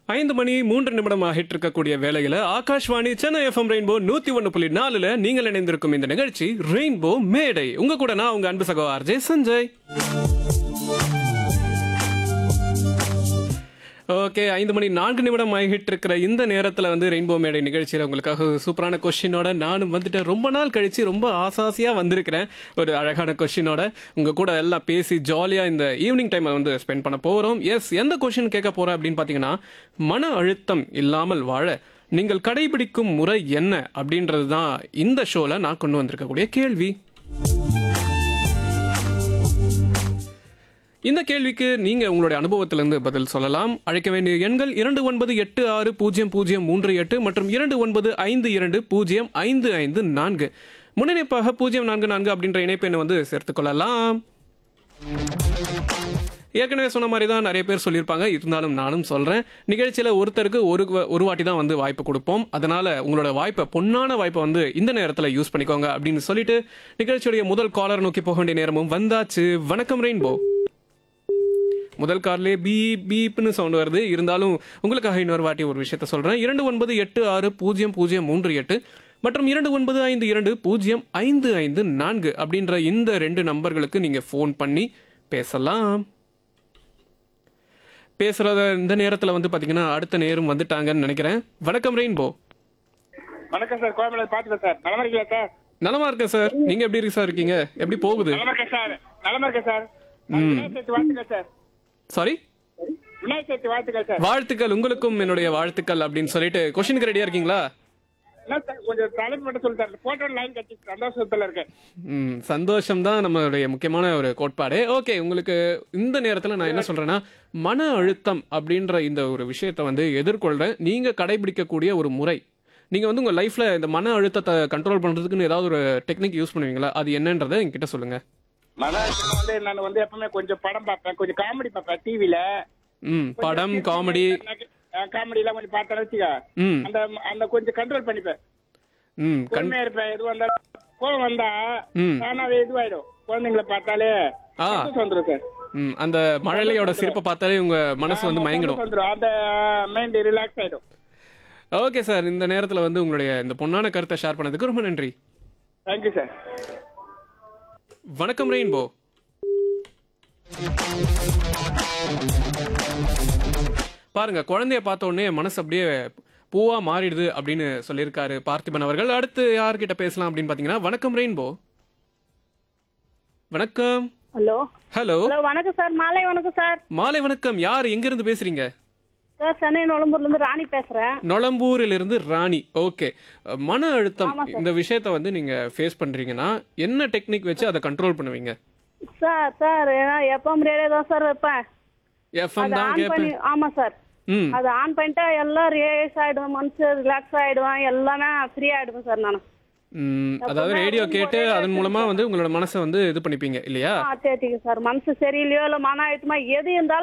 ஐந்து மணி மூன்று நிமிடம் ஆகிட்டு இருக்கக்கூடிய வேளையில ஆகாஷ்வாணி சென்னை எஃப்எம் ரெயின்போ நூத்தி ஒன்னு புள்ளி நாலுல நீங்கள் இணைந்திருக்கும் இந்த நிகழ்ச்சி ரெயின்போ மேடை உங்க கூட நான் உங்க அன்பு சகோ ஆர்ஜே சஞ்சய் ஓகே ஐந்து மணி நான்கு நிமிடம் ஆகிட்டு இருக்கிற இந்த நேரத்தில் வந்து ரெயின்போ மேடை நிகழ்ச்சியில் உங்களுக்காக ஒரு சூப்பரான கொஷினோட நானும் வந்துட்டு ரொம்ப நாள் கழிச்சு ரொம்ப ஆசாசியாக வந்திருக்கிறேன் ஒரு அழகான கொஷினோட உங்கள் கூட எல்லாம் பேசி ஜாலியாக இந்த ஈவினிங் டைமை வந்து ஸ்பெண்ட் பண்ண போகிறோம் எஸ் எந்த கொஷின் கேட்க போகிறேன் அப்படின்னு பார்த்தீங்கன்னா மன அழுத்தம் இல்லாமல் வாழ நீங்கள் கடைபிடிக்கும் முறை என்ன அப்படின்றது தான் இந்த ஷோவில் நான் கொண்டு வந்திருக்கக்கூடிய கேள்வி இந்த கேள்விக்கு நீங்க உங்களுடைய அனுபவத்திலிருந்து பதில் சொல்லலாம் அழைக்க வேண்டிய எண்கள் இரண்டு ஒன்பது எட்டு ஆறு பூஜ்ஜியம் பூஜ்ஜியம் மூன்று எட்டு மற்றும் இரண்டு ஒன்பது ஐந்து இரண்டு பூஜ்ஜியம் ஐந்து ஐந்து நான்கு முன்னிணைப்பாக பூஜ்ஜியம் நான்கு நான்கு அப்படின்ற இணைப்பெண்ணை வந்து சேர்த்துக் கொள்ளலாம் ஏற்கனவே சொன்ன மாதிரி தான் நிறைய பேர் சொல்லியிருப்பாங்க இருந்தாலும் நானும் சொல்கிறேன் நிகழ்ச்சியில் ஒருத்தருக்கு ஒரு ஒரு வாட்டி தான் வந்து வாய்ப்பு கொடுப்போம் அதனால் உங்களோட வாய்ப்பை பொன்னான வாய்ப்பை வந்து இந்த நேரத்தில் யூஸ் பண்ணிக்கோங்க அப்படின்னு சொல்லிட்டு நிகழ்ச்சியுடைய முதல் காலர் நோக்கி போக வேண்டிய நேரமும் வந்தாச்சு வணக்கம் ரெயின்போ முதல் கார்லேயே பீ பீப்னு சவுண்ட் வருது இருந்தாலும் உங்களுக்காக இன்னொரு வாட்டி ஒரு விஷயத்த சொல்கிறேன் இரண்டு ஒன்பது எட்டு ஆறு பூஜ்ஜியம் பூஜ்ஜியம் மூன்று எட்டு மற்றும் இரண்டு ஒன்பது ஐந்து இரண்டு பூஜ்ஜியம் ஐந்து ஐந்து நான்கு அப்படின்ற இந்த ரெண்டு நம்பர்களுக்கு நீங்கள் ஃபோன் பண்ணி பேசலாம் பேசுகிறத இந்த நேரத்தில் வந்து பார்த்தீங்கன்னா அடுத்த நேரம் வந்துட்டாங்கன்னு நினைக்கிறேன் வணக்கம் ரெயின்போ வணக்கம் சார் கோயம்பேடு பாத்துக்கேன் சார் நலமா இருக்கீங்களா சார் நலமா இருக்கேன் சார் நீங்கள் எப்படி இருக்கு சார் இருக்கீங்க எப்படி போகுது நலமா இருக்கேன் சார் நலமா இருக்கேன் சார் விநாயகர் சதுர்த்தி வாழ்த்துக்கள் சார் சாரி விநாயகர் சதுர்த்தி வாழ்த்துக்கள் சார் வாழ்த்துக்கள் உங்களுக்கும் என்னுடைய வாழ்த்துக்கள் அப்படின்னு சொல்லிட்டு கொஷினுக்கு ரெடியாக இருக்கீங்களா என்ன சார் கொஞ்சம் தலைப்பு மட்டும் சொல்லிட்டாரு போட்டோ லைன் கட்டி சந்தோஷத்துல இருக்கேன் ம் சந்தோஷம் தான் நம்மளுடைய முக்கியமான ஒரு கோட்பாடு ஓகே உங்களுக்கு இந்த நேரத்தில் நான் என்ன சொல்கிறேன்னா மன அழுத்தம் அப்படின்ற இந்த ஒரு விஷயத்தை வந்து எதிர்கொள்கிற நீங்கள் கடைபிடிக்கக்கூடிய ஒரு முறை நீங்கள் வந்து உங்கள் லைஃப்பில் இந்த மன அழுத்தத்தை கண்ட்ரோல் பண்ணுறதுக்குன்னு ஏதாவது ஒரு டெக்னிக் யூஸ் பண்ணுவீங்களா அது என்னன்றதை என்கிட்ட சொல்லுங்கள் மன அழுத்தம் வந்து நான் வந்து எப்பவுமே கொஞ்சம் படம் பார்ப்பேன் கொஞ்சம் காமெடி பார்ப்பேன் டிவில ம் படம் காமெடி காமெடி எல்லாம் கொஞ்சம் பார்த்தேன்னு வச்சுக்க ம் அந்த அந்த கொஞ்சம் கண்ட்ரோல் பண்ணிப்பேன் ம் கண் பொறுமையா இருப்பேன் எது வந்தாலும் கோவம் வந்தா ம். தானாவே இதுவாயிடும் குழந்தைங்களை பார்த்தாலே ஆ. சந்தோஷம் வந்துடும் சார் ம் அந்த மழலையோட சிரிப்பை பார்த்தாலே உங்கள் மனசு வந்து மயங்கிடும் சந்தோஷம் வந்துடும் அந்த மைண்ட் ரிலாக்ஸ் ஆயிடும் ஓகே சார் இந்த நேரத்தில் வந்து உங்களுடைய இந்த பொன்னான கருத்தை ஷேர் பண்ணதுக்கு ரொம்ப நன்றி தேங்க்யூ சார் வணக்கம் ரெயின்போ பாருங்க குழந்தைய பார்த்த உடனே மனசு அப்படியே பூவா மாறிடுது அப்படின்னு சொல்லியிருக்காரு பார்த்திபன் அவர்கள் அடுத்து யார்கிட்ட பேசலாம் அப்படின்னு பாத்தீங்கன்னா வணக்கம் ரெயின்போ வணக்கம் ஹலோ ஹலோ ஹலோ வணக்கம் சார் மாலை வணக்கம் சார் மாலை வணக்கம் யார் எங்க இருந்து பேசுறீங்க சார் சென்னை நுழம்பூர்ல இருந்து ராணி பேசுறேன் நொளம்பூரில் இருந்து ராணி ஓகே மன அழுத்தம் இந்த விஷயத்த வந்து நீங்க ஃபேஸ் பண்றீங்கன்னா என்ன டெக்னிக் வச்சு அதை கண்ட்ரோல் பண்ணுவீங்க சார் சார் நான் எப்பவும் ரேடியோ தான் சார் வைப்பேன் எஃப்எம் அதை தான் ஆன் பண்ணி கேட்பேன் ஆமா சார் ம் அதை ஆன் பண்ணிட்டா எல்லாம் ரிலாக்ஸ் ஆயிடுவேன் மனசு ரிலாக்ஸ் ஆயிடுவேன் எல்லாமே ஃப்ரீ ஆயிடுவேன் சார் நான் ம், அதாவது ரேடியோ கேட்டு அதன் மூலமா வந்து உங்களோட மனசை வந்து இது பண்ணிப்பீங்க இல்லையா ஆ தேத்திங்க சார் மனசு சரியில்லையோ இல்லை மன அழுத்தமா எது இருந்தாலும்